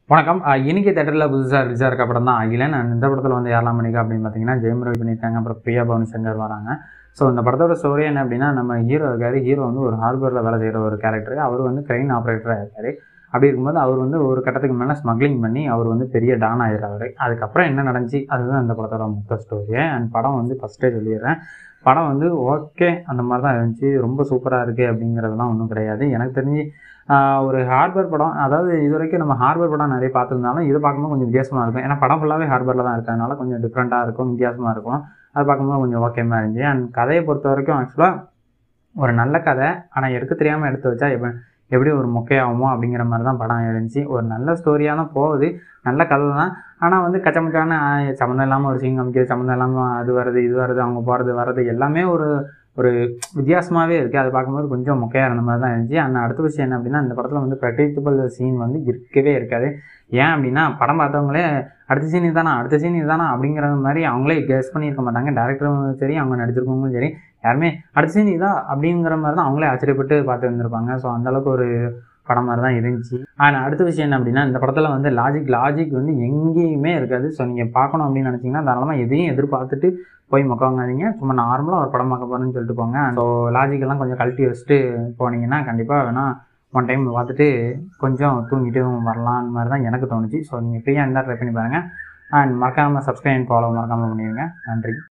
வணக்கம் அஹ் இன்னைக்கு தேட்டரில் புதுசாக ரிலீஸ் இருக்க படம் தான் அகிலன் And இந்த படத்தில் வந்து யாரெல்லாம் பண்ணிக்கா அப்படின்னு பார்த்தீங்கன்னா ஜெயம் ரவி பண்ணியிருக்காங்க அப்புறம் பிரியா பவன் சங்கர் வராங்க ஸோ இந்த படத்தோட ஸ்டோரி என்ன அப்படின்னா நம்ம ஹீரோ இருக்காரு ஹீரோ வந்து ஒரு ஹார்பரில் வேலை செய்கிற ஒரு கேரக்டர் அவர் வந்து க்ரெயின் ஆப்ரேட்டராக இருக்காரு அப்படி இருக்கும்போது அவர் வந்து ஒரு கட்டத்துக்கு மேலே ஸ்மக்லிங் பண்ணி அவர் வந்து பெரிய டான் ஆயிடுறாரு அதுக்கப்புறம் என்ன நடந்துச்சு அதுதான் இந்த படத்தோட மொத்த ஸ்டோரி அண்ட் படம் வந்து ஃபஸ்ட்டே சொல்லிடுறேன் படம் வந்து ஓகே அந்த மாதிரி தான் இருந்துச்சு ரொம்ப சூப்பராக இருக்குது அப்படிங்கிறதுலாம் ஒன்றும் கிடையாது எனக்கு தெரிஞ்சு ஆஹ் ஒரு ஹார்பர் படம் அதாவது இது வரைக்கும் நம்ம ஹார்பர் படம் நிறைய பார்த்துருந்தாலும் இது பார்க்கும்போது கொஞ்சம் வித்தியாசமாக இருக்கும் ஏன்னா படம் ஃபுல்லாகவே ஹார்பரில் தான் இருக்கிறதுனால கொஞ்சம் டிஃப்ரெண்ட்டாக இருக்கும் வித்தியாசமாக இருக்கும் அது பார்க்கும்போது கொஞ்சம் ஓகேமா இருந்துச்சு அண்ட் கதையை பொறுத்த வரைக்கும் ஆக்சுவலாக ஒரு நல்ல கதை ஆனால் எடுக்க தெரியாமல் எடுத்து வச்சா எப்ப எப்படி ஒரு மொக்கையாகுமோ அப்படிங்கிற மாதிரி தான் படம் இருந்துச்சு ஒரு நல்ல ஸ்டோரியாக தான் போகுது நல்ல கதை தான் ஆனால் வந்து கச்சமச்சான சம்மந்தம் இல்லாமல் ஒரு சீன் காமிக்கிறது சம்மந்தம் இல்லாமல் அது வருது இது வருது அவங்க போகிறது வர்றது எல்லாமே ஒரு ஒரு வித்தியாசமாகவே இருக்குது அதை பார்க்கும்போது கொஞ்சம் மொக்கையாக இருந்த மாதிரி தான் இருந்துச்சு ஆனால் அடுத்த விஷயம் என்ன அப்படின்னா இந்த படத்தில் வந்து ப்ரெடிக்டபிள் சீன் வந்து இருக்கவே இருக்காது ஏன் அப்படின்னா படம் பார்த்தவங்களே அடுத்த சீன் இதுதானா அடுத்த சீன் இதுதானா அப்படிங்கிற மாதிரி அவங்களே கெஸ் பண்ணியிருக்க மாட்டாங்க டேரக்டரும் சரி அவங்க நடிச்சிருக்கவங்களும் சரி யாருமே அடுத்த சீன் இதா அப்படிங்கிற மாதிரி தான் அவங்களே ஆச்சரியப்பட்டு பார்த்து வந்திருப்பாங்க ஸோ அந்தளவுக்கு ஒரு படம் மாதிரி தான் இருந்துச்சு ஆனால் அடுத்த விஷயம் என்ன அப்படின்னா இந்த படத்தில் வந்து லாஜிக் லாஜிக் வந்து எங்கேயுமே இருக்காது ஸோ நீங்கள் பார்க்கணும் அப்படின்னு நினச்சிங்கன்னா தாராளமாக எதையும் எதிர்பார்த்துட்டு போய் முக்காங்காதீங்க சும்மா நார்மலாக ஒரு படம் பார்க்க போகிறேன்னு சொல்லிட்டு போங்க ஸோ லாஜிக்கெல்லாம் கொஞ்சம் கழட்டி வச்சுட்டு போனீங்கன்னா கண்டிப்பாக வேணால் ஒன் டைம் பார்த்துட்டு கொஞ்சம் தூங்கிட்டு வரலாம் அந்த மாதிரி தான் எனக்கு தோணுச்சு ஸோ நீங்கள் ஃப்ரீயாக இருந்தால் ட்ரை பண்ணி பாருங்கள் அண்ட் மறக்காமல் சப்ஸ்கிரைப் ஃபாலோ மறக்காமல் பண்ணிடுங்க நன்றி